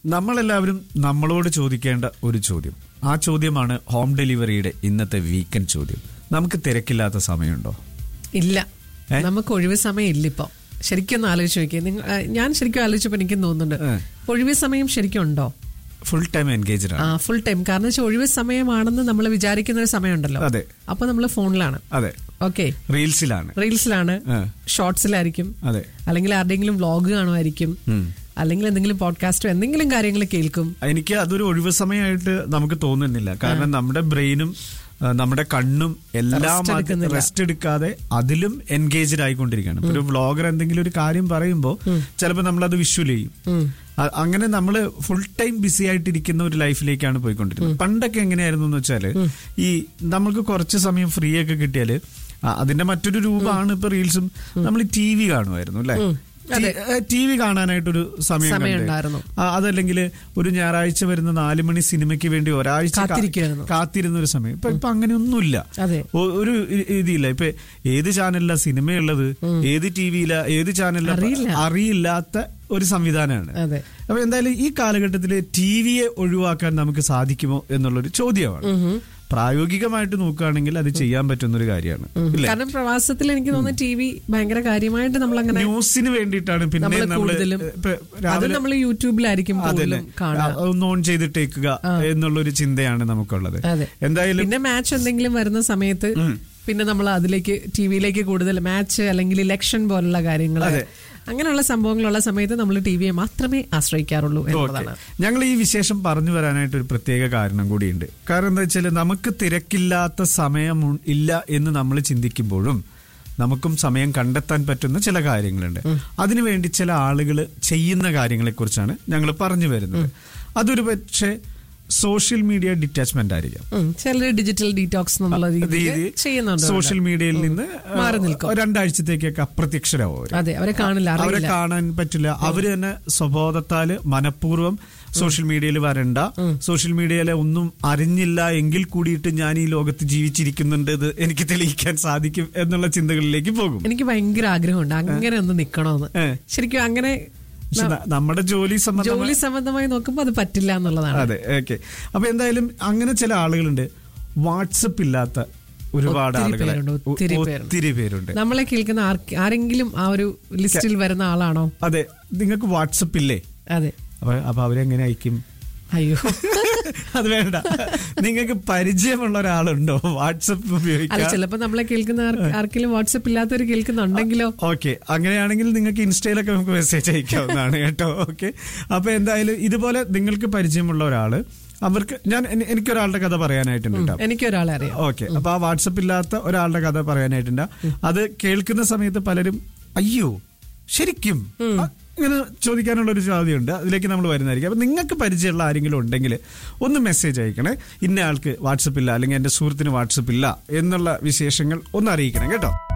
നമ്മളെല്ലാവരും നമ്മളോട് ചോദിക്കേണ്ട ഒരു ചോദ്യം ആ ചോദ്യമാണ് ഹോം ഡെലിവറിയുടെ ഇന്നത്തെ വീക്കെൻഡ് ചോദ്യം നമുക്ക് തിരക്കില്ലാത്ത സമയമുണ്ടോ ഇല്ല ഏ? നമുക്ക് ഒഴിവ് സമയം ഇല്ല ഇപ്പൊ ശരിക്കും ഒന്ന് ആലോചിച്ച് നോക്കിയേ നിങ്ങൾ ആ, ഞാൻ ശരിക്കും ആലോചിച്ചപ്പോ എനിക്ക് തോന്നുന്നുണ്ട് ഏ. ഒഴിവ് സമയം ശരിക്കും ഉണ്ടോ ഫുൾ ടൈം എൻഗേജ്ഡ് ആ ആണ് ഫുൾ ടൈം കാരണം വെച്ചാൽ ഒഴിവ് സമയമാണെന്ന് നമ്മൾ വിചാരിക്കുന്ന ഒരു സമയമുണ്ടല്ലോ അതെ. അപ്പൊ നമ്മൾ ഫോണിലാണ് അതെ ഓക്കെ റീൽസിലാണ് റീൽസിലാണ് ആ. ഷോർട്സിലായിരിക്കും അതെ അല്ലെങ്കിൽ ആരുടെയെങ്കിലും വ്ളോഗ് കാണുമായിരിക്കും ഉം. അല്ലെങ്കിൽ എന്തെങ്കിലും പോഡ്കാസ്റ്റോ എന്തെങ്കിലും കാര്യങ്ങൾ കേൾക്കും എനിക്ക് അതൊരു ഒഴിവ് സമയമായിട്ട് നമുക്ക് തോന്നുന്നില്ല കാരണം നമ്മുടെ ബ്രെയിനും ആ, നമ്മുടെ കണ്ണും എല്ലാം Rest എടുക്കുന്നില്ല. റെസ്റ്റ് എടുക്കാതെ അതിലും എൻഗേജ്ഡ് ആയിക്കൊണ്ടിരിക്കുകയാണ് ഇപ്പൊ ഒരു വ്ളോഗർ എന്തെങ്കിലും ഒരു കാര്യം പറയുമ്പോൾ ചിലപ്പോൾ നമ്മൾ അത് വിഷ്വൽ ചെയ്യും അ- അങ്ങനെ നമ്മൾ ഫുൾ ടൈം ബിസി ആയിട്ടിരിക്കുന്ന ഒരു ലൈഫിലേക്കാണ് പോയിക്കൊണ്ടിരിക്കുന്നത് പണ്ടൊക്കെ എങ്ങനെയായിരുന്നു എന്ന് വെച്ചാല് ഈ നമുക്ക് കുറച്ച് സമയം ഫ്രീ ഒക്കെ കിട്ടിയാല് ആ, അതിന്റെ മറ്റൊരു രൂപമാണ് ഇപ്പൊ റീൽസും നമ്മൾ ടി വി കാണുമായിരുന്നു അല്ലെ ടി വി കാണാനായിട്ടൊരു സമയം സമയം കണ്ടേ. ഉണ്ടായിരുന്നു. ആ, അതല്ലെങ്കിൽ ഒരു ഞായറാഴ്ച വരുന്ന നാല് മണി സിനിമയ്ക്ക് വേണ്ടി ഒരാഴ്ച കാ- കാത്തിരിക്കുമായിരുന്നു. കാത്തിരുന്ന ഒരു സമയം ഇപ്പൊ ഇപ്പൊ അങ്ങനെയൊന്നുമില്ല അതെ. ഒ- ഒരു ഇ- ഇതില്ല ഇപ്പൊ ഏത് ചാനലിലാ സിനിമയുള്ളത് ഏത് ടി വിയിലാ ഏത് ചാനലിലാ അറിയില്ല. അറിയില്ലാത്ത ഒരു സംവിധാനമാണ് അതെ. അപ്പൊ എന്തായാലും ഈ കാലഘട്ടത്തിൽ ടി വിയെ ഒഴിവാക്കാൻ നമുക്ക് സാധിക്കുമോ എന്നുള്ളൊരു ചോദ്യമാണ് പ്രായോഗികമായിട്ട് നോക്കുകയാണെങ്കിൽ അത് ചെയ്യാൻ പറ്റുന്ന ഒരു കാര്യമാണ് ഇല്ലേ കാരണം പ്രവാസത്തിൽ എനിക്ക് തോന്നുന്നു ടി വി ഭയങ്കര കാര്യമായിട്ട് നമ്മൾ അങ്ങനെ ന്യൂസിന് വേണ്ടിയിട്ടാണ് പിന്നെ നമ്മൾ നമ്മള് കൂടുതലും ഇപ്പൊ അത് രാവിലെ നമ്മൾ യൂട്യൂബിലായിരിക്കും അതല്ലേ കൂടുതലും കാണുക ഒന്ന് ഓൺ ചെയ്തിട്ടേക്കുക എന്നുള്ളൊരു ചിന്തയാണ് നമുക്കുള്ളത് അതെ. എന്തായാലും പിന്നെ മാച്ച് എന്തെങ്കിലും വരുന്ന സമയത്ത് പിന്നെ നമ്മൾ അതിലേക്ക് ടി വിയിലേക്ക് കൂടുതൽ മാച്ച് അല്ലെങ്കിൽ ഇലക്ഷൻ പോലുള്ള കാര്യങ്ങൾ അതെ. അങ്ങനെയുള്ള സംഭവങ്ങളുള്ള സമയത്ത് നമ്മൾ ടി വിയെ മാത്രമേ ആശ്രയിക്കാറുള്ളൂ ഓക്കെ എന്നുള്ളതാണ് ഞങ്ങൾ ഈ വിശേഷം പറഞ്ഞു വരാനായിട്ട് ഒരു പ്രത്യേക കാരണം കൂടിയുണ്ട് കാരണം എന്താ വെച്ചാൽ നമുക്ക് തിരക്കില്ലാത്ത സമയം ഉ- ഇല്ല എന്ന് നമ്മൾ ചിന്തിക്കുമ്പോഴും നമുക്കും സമയം കണ്ടെത്താൻ പറ്റുന്ന ചില കാര്യങ്ങളുണ്ട് അതിനുവേണ്ടി ചില ആളുകൾ ചെയ്യുന്ന കാര്യങ്ങളെ കുറിച്ചാണ് ഞങ്ങൾ പറഞ്ഞു വരുന്നത് അതൊരു പക്ഷേ സോഷ്യൽ മീഡിയ ഡിറ്റാച്ച്മെന്റ് ആയിരിക്കാം ഉം. ചിലര് ഡിജിറ്റൽ ഡീറ്റോക്സ് എന്നുള്ള രീതിയിൽ രീതി ചെയ്യുന്നുണ്ട് സോഷ്യൽ മീഡിയയിൽ നിന്ന് മാറി ആ, നിൽക്കും. രണ്ടാഴ്ചത്തേക്കൊക്കെ അപ്രത്യക്ഷരാവും അവര്. അതെ അവരെ കാണില്ല അവരെ അറിയില്ല കാണാൻ പറ്റില്ല അവര് തന്നെ സ്വബോധത്താല് മനഃപൂർവ്വം സോഷ്യൽ മീഡിയയിൽ വരണ്ട സോഷ്യൽ മീഡിയയിലെ ഒന്നും അറിഞ്ഞില്ല എങ്കിൽ കൂടിയിട്ട് ഞാൻ ഈ ലോകത്ത് ജീവിച്ചിരിക്കുന്നുണ്ട് ഇത് എനിക്ക് തെളിയിക്കാൻ സാധിക്കും എന്നുള്ള ചിന്തകളിലേക്ക് പോകും എനിക്ക് ഭയങ്കര ആഗ്രഹമുണ്ട് അങ്ങനെ ഒന്ന് നിക്കണോന്ന് ഏ. ശരിക്കും അങ്ങനെ പക്ഷെ ന- നമ്മുടെ ജോലി സംബന്ധം ജോലി സംബന്ധമായി നോക്കുമ്പോൾ അത് പറ്റില്ല എന്നുള്ളതാണ് അതെ ഓക്കെ അപ്പൊ എന്തായാലും അങ്ങനെ ചില ആളുകളുണ്ട് വാട്സപ്പ് ഇല്ലാത്ത ഒരുപാട് ഒത്തിരി ആളുകളെ പേരുണ്ട്, ഒ- ഒത്തിരി പേരുണ്ട്. ഒത്തിരി പേരുണ്ട് നമ്മളെ കേൾക്കുന്ന ആർക്ക്- ആരെങ്കിലും ആ ഒരു ലിസ്റ്റിൽ വരുന്ന ആളാണോ അതെ നിങ്ങൾക്ക് വാട്സപ്പ് ഇല്ലേ അതെ അപ്പൊ അപ്പൊ അവരെങ്ങനെ അയക്കും അയ്യോ അത് വേണ്ട നിങ്ങൾക്ക് പരിചയമുള്ള ഒരാളുണ്ടോ വാട്സപ്പ് അല്ല ഉപയോഗിക്കാൻ ചിലപ്പോ നമ്മളെ കേൾക്കുന്ന ആർ- ആർക്കെങ്കിലും വാട്സപ്പ് ഇല്ലാത്തവർ കേൾക്കുന്നുണ്ടെങ്കിലോ ഓക്കെ അങ്ങനെയാണെങ്കിൽ നിങ്ങൾക്ക് ഇൻസ്റ്റയിലൊക്കെ നമുക്ക് മെസ്സേജ് അയക്കാവുന്നതാണ് കേട്ടോ ഓക്കെ അപ്പൊ എന്തായാലും ഇതുപോലെ നിങ്ങൾക്ക് പരിചയമുള്ള ഒരാള് അവർക്ക് ഞാൻ എനി- എനിക്കൊരാളുടെ കഥ പറയാനായിട്ടുണ്ട് കേട്ടോ എനിക്കൊരാളെ അറിയാം ഓക്കെ അപ്പൊ ആ വാട്സപ്പ് ഇല്ലാത്ത ഒരാളുടെ കഥ പറയാനായിട്ടുണ്ട് അത് കേൾക്കുന്ന സമയത്ത് പലരും അയ്യോ ശരിക്കും ആ, ഇങ്ങനെ ചോദിക്കാനുള്ള ഒരു ചോദ്യമുണ്ട് അതിലേക്ക് നമ്മൾ വരുന്നതായിരിക്കും അപ്പൊ നിങ്ങൾക്ക് പരിചയമുള്ള ആരെങ്കിലും ഉണ്ടെങ്കിൽ ഒന്ന് മെസ്സേജ് അയക്കണേ ഇന്ന ആൾക്ക് വാട്സപ്പ് ഇല്ല അല്ലെങ്കിൽ എന്റെ സുഹൃത്തിന് വാട്സപ്പ് ഇല്ല എന്നുള്ള വിശേഷങ്ങൾ ഒന്ന് അറിയിക്കണം കേട്ടോ